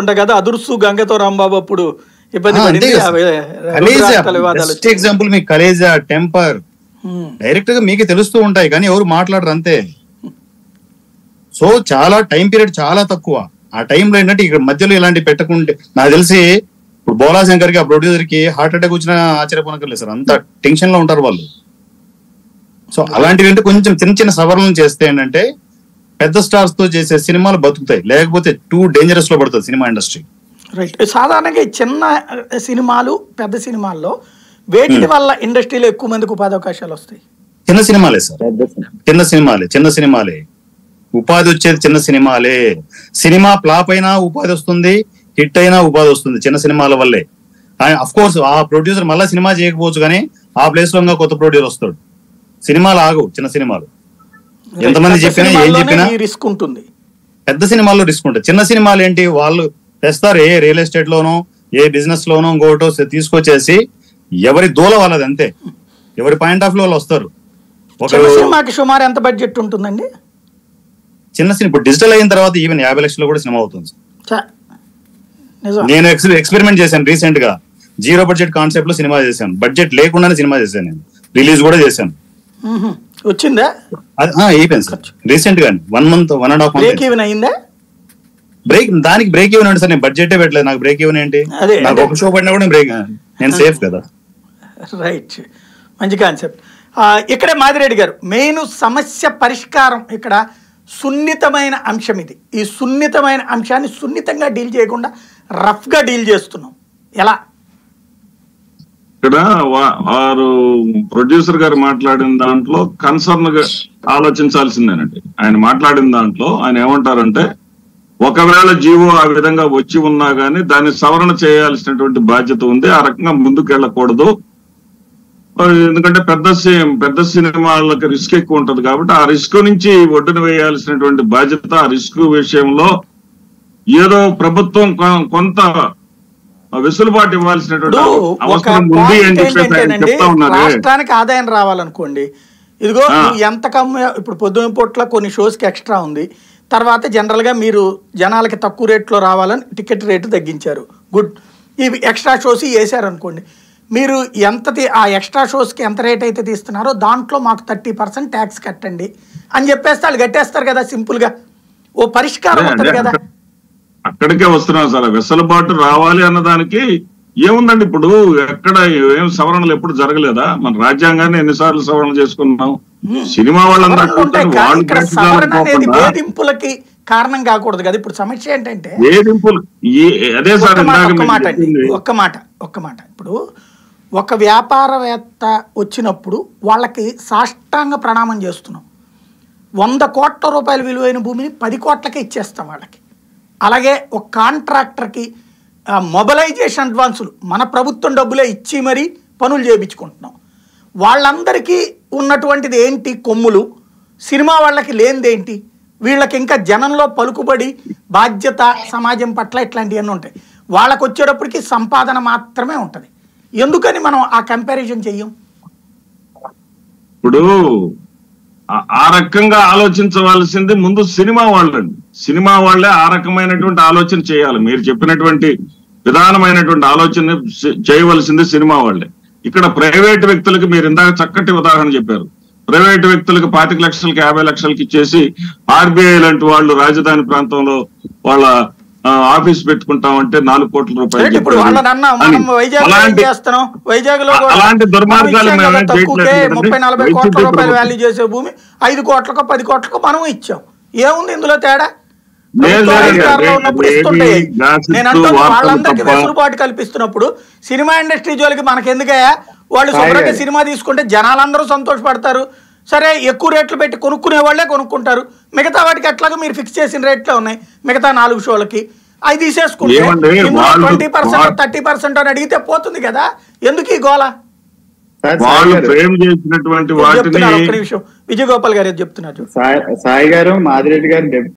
అనుకుంటా కదా అదుర్సు గంగతో రాంబాబు అప్పుడు ఇబ్బంది ఆ, పడింది అంతే కదా. అవే రెండు కలేజా రాష్ట్రాల వివాదాలు బెస్ట్ ఎగ్జాంపుల్ మీకు కలేజా టెంపర్ ఉమ్. డైరెక్ట్ గా మీకు తెలుస్తూ ఉంటాయి కానీ ఎవరు మాట్లాడరు అంతే సో చాలా టైం పీరియడ్ చాలా తక్కువ ఆ టైంలో ఏంటంటే ఇక్కడ మధ్యలో ఇలాంటి పెట్టకుంటే నాకు తెలిసి ఇప్పుడు బోలా శంకర్ కి ఆ ప్రొడ్యూసర్ కి హార్ట్ అటాక్ వచ్చిన ఆశ్చర్యపోనక్కర్లేదు సార్ అంత టెన్షన్ లో ఉంటారు వాళ్ళు సో అలాంటివి అంటే కొంచెం చిన్న చిన్న సవరణలు చేస్తే ఏంటంటే పెద్ద స్టార్స్ తో చేసే సినిమాలు బతుకుతాయి లేకపోతే టూ డేంజరస్ లో పడుతుంది సినిమా ఇండస్ట్రీ రైట్ సాధారణంగా ఈ చిన్న సినిమాలు పెద్ద సినిమాల్లో వేటి వల్ల ఇండస్ట్రీలో ఎక్కువ మందికి ఉపాధి అవకాశాలు వస్తాయి చిన్న సినిమాలే సార్ చిన్న సినిమాలే చిన్న సినిమాలే ఉపాధి వచ్చేది చిన్న సినిమాలే సినిమా ఫ్లాప్ అయినా ఉపాధి వస్తుంది హిట్ అయినా ఉపాధి వస్తుంది చిన్న సినిమాల వల్లే అఫ్ కోర్స్ ఆ ప్రొడ్యూసర్ మళ్ళీ సినిమా చేయకపోవచ్చు కానీ ఆ ప్లేస్ లో ఇంకా కొత్త ప్రొడ్యూసర్ వస్తాడు సినిమాలు ఆగవు చిన్న సినిమాలు ఎంతమంది పెద్ద చెప్పినా ఏం సినిమాల్లోనే చెప్పినా ఈ రిస్క్ ఉంటుంది పెద్ద సినిమాల్లో రిస్క్ ఉంటుంది చిన్న సినిమాలు ఏంటి వాళ్ళు తెస్తారు ఏ రియల్ ఎస్టేట్ లోనో ఏ బిజినెస్ లోనో ఇంకోటో తీసుకొచ్చేసి ఎవరి దూల వాళ్ళది అంతే ఎవరి పాయింట్ ఆఫ్ లో వాళ్ళు వస్తారు ఒక చిన్న సినిమాకి సుమారు ఎంత బడ్జెట్ ఉంటుందండి చిన్న సినిమా ఇప్పుడు డిజిటల్ అయిన తర్వాత ఈవెన్ యాభై లక్షలు కూడా సినిమా అవుతుంది చ- నిజం నేను ఎక్స్పెరిమెంట్ చేశాను రీసెంట్ గా జీరో బడ్జెట్ కాన్సెప్ట్ లో సినిమా చేశాను బడ్జెట్ లేకుండానే సినిమా చేశాను నేను రిలీజ్ కూడా చేశాను మ్హూ. వచ్చిందా అది ఆ, అయిపోయింది సార్ రీసెంట్ గా one month one and half break month even అయిందా బ్రేక్ దానికి బ్రేక్ ఈవెన్ అంటే సార్ నేను బడ్జెటే పెట్టలేదు నాకు బ్రేక్ ఈవెన్ ఏంటి అదే, నాకు అదే. ఒక షో పడినా కూడా బ్రేక్ నేను సేఫ్ కదా రైట్ మంచి కాన్సెప్ట్ ఇక్కడే మాదిరెడ్డి గారు మెయిన్ సమస్య పరిష్కారం ఇక్కడ సున్నితమైన అంశం ఇది ఈ సున్నితమైన అంశాన్ని సున్నితంగా డీల్ చేయకుండా రఫ్గా డీల్ చేస్తున్నాం ఎలా ఇక్కడ వా- వారు ప్రొడ్యూసర్ గారు మాట్లాడిన దాంట్లో కన్సర్న్ గా ఆలోచించాల్సిందేనండి ఆయన మాట్లాడిన దాంట్లో ఆయన ఏమంటారంటే ఒకవేళ జీవో ఆ విధంగా వచ్చి ఉన్నా గానీ దాన్ని సవరణ చేయాల్సినటువంటి బాధ్యత ఉంది ఆ రకంగా ముందుకు వెళ్ళకూడదు మరి ఎందుకంటే పెద్ద సి- పెద్ద సినిమాలకు రిస్క్ ఎక్కువ ఉంటది కాబట్టి ఆ రిస్క్ నుంచి ఒడ్డున వేయాల్సినటువంటి బాధ్యత ఆ రిస్క్ విషయంలో ఏదో ప్రభుత్వం కొ- కొంత వెసులుబాటు ఇవ్వాల్సినటువంటి ఇప్పుడు ఒక అవసరం ఉంది పాయింట్ అని చెప్పేసి ఆయన ఏంటంటేనండి చెప్తా ఉన్నారే రాష్ట్రానికి ఆదాయం రావాలనుకోండి ఇదిగో ఆ. నువ్వు ఎంత కమ్మ ఇప్పుడు పొద్దున పూట్ల కొన్ని షోస్కి ఎక్స్ట్రా ఉంది తర్వాత జనరల్గా మీరు జనాలకి తక్కువ రేట్లో రావాలని టికెట్ రేటు తగ్గించారు గుడ్ ఇవి ఎక్స్ట్రా షోస్ వేసారు అనుకోండి మీరు ఎంత తీ- ఆ ఎక్స్ట్రా షోస్కి ఎంత రేట్ అయితే తీస్తున్నారో దాంట్లో మాకు థర్టీ పర్సెంట్ ట్యాక్స్ కట్టండి అని చెప్పేస్తే వాళ్ళు కట్టేస్తారు కదా సింపుల్గా ఓ పరిష్కారం అదే, ఉంటుంది అదే. కదా అక్కడికే వస్తున్నాం సార్ వెసులుబాటు రావాలి అన్నదానికి ఏముందండి ఇప్పుడు ఎక్కడ ఏం సవరణలు ఎప్పుడు జరగలేదా మన రాజ్యాంగాన్ని ఎన్నిసార్లు సవరణ చేసుకున్నాం సినిమా వాళ్ళందరూ సవరణలు ఉంటాయి కూర్చొని కానీ వాళ్ళు ఇక్కడ ప్రశ్నలు సవరణ అనేది అనుకోకుండా వేధింపులకి కారణం కాకూడదు కదా ఇప్పుడు సమస్య ఏంటంటే వేధింపులు ఏ- అదే సార్ ఒక్క మాట ఇందాక ఒక్క మీరు మాట అండి చెప్పింది. ఒక్క మాట ఒక్క మాట ఇప్పుడు ఒక వ్యాపారవేత్త వచ్చినప్పుడు వాళ్ళకి సాష్టాంగ ప్రణామం చేస్తున్నాం వంద కోట్ల రూపాయల విలువైన భూమిని పది కోట్లకే ఇచ్చేస్తాం వాళ్ళకి అలాగే ఒక కాంట్రాక్టర్కి ఆ, మొబలైజేషన్ అడ్వాన్సులు మన ప్రభుత్వం డబ్బులే ఇచ్చి మరీ పనులు చేయించుకుంటున్నాం వాళ్ళందరికీ ఉన్నటువంటిది ఏంటి కొమ్ములు సినిమా వాళ్ళకి లేనిదేంటి వీళ్ళకి ఇంకా జనంలో పలుకుబడి బాధ్యత సమాజం పట్ల ఇట్లాంటివన్నీ ఉంటాయి వాళ్ళకి వచ్చేటప్పటికి సంపాదన మాత్రమే ఉంటుంది ఎందుకని మనం ఆ కంపారిజన్ చెయ్యం ఇప్పుడు ఆ- ఆ రకంగా ఆలోచించవలసింది ముందు సినిమా వాళ్ళండి సినిమా వాళ్ళే ఆ రకమైనటువంటి ఆలోచన చేయాలి మీరు చెప్పినటువంటి విధానమైనటువంటి ఆలోచన చే- చేయవలసింది సినిమా వాళ్ళే ఇక్కడ ప్రైవేట్ వ్యక్తులకు మీరు ఇందాక చక్కటి ఉదాహరణ చెప్పారు ప్రైవేట్ వ్యక్తులకు పాతిక లక్షలకి యాభై లక్షలకి ఇచ్చేసి ఆర్బీఐ లాంటి వాళ్ళు రాజధాని ప్రాంతంలో వాళ్ళ ఆ, ఆఫీస్ పెట్టుకుంటామంటే నాలుగు కోట్ల రూపాయలు రైట్, ఇప్పుడు చెప్పారు. వాళ్ళని అన్నాం మనం అని. వైజాగ్ ఏం అలాంటి చేస్తున్నాం వైజాగ్ లో కూడా అలాంటి దుర్మార్గాలు మనం ఇచ్చాం మేము కదా ఏం తక్కువకే చేయట్లేదు కదండి. ముప్పై నలభై కోట్ల వైసీపీ రూపాయలు ప్రభుత్వం. వాల్యూ చేసే భూమి ఐదు కోట్లకో పది కోట్లకో మనం ఇచ్చాం ఏముంది ఇందులో తేడా లేదు, ప్రభుత్వం లేదు, అధికారంలో లేదు. ఉన్నప్పుడు ఏది ఇస్తుంటే గాసిప్స్, నేను అంటుంది వార్తలు వాళ్ళందరికీ తప్ప. వెసులుబాటు కల్పిస్తున్నప్పుడు సినిమా ఇండస్ట్రీ జోలికి మనకి ఎందుకయ్యా వాళ్ళు శుభ్రంగా సినిమా తీసుకుంటే జనాలందరూ సంతోషపడతారు సరే ఎక్కువ రేట్లు పెట్టి కొనుక్కునే వాళ్ళే కొనుక్కుంటారు మిగతా వాటికి ఎట్లాగో మీరు ఫిక్స్ చేసిన రేట్లే ఉన్నాయి మిగతా నాలుగు షోలకి అవి తీసేసుకుంటే ఏమండి, వాళ్ళు- ట్వంటీ పర్సెంట్ వాళ్ళు- థర్టీ పర్సెంట్ అని అడిగితే పోతుంది కదా ఎందుకు ఈ గోల సార్, సాయి వాళ్ళు గారు, ఫ్రేమ్ చేసినటువంటి వాటిని చెప్తున్నారు ఒక్క నిమిషం విజయ్ గోపాల్ గారు ఏదో చెప్తున్నారు చూడు. సాయి సాయి గారు మాదిరెడ్డి గారు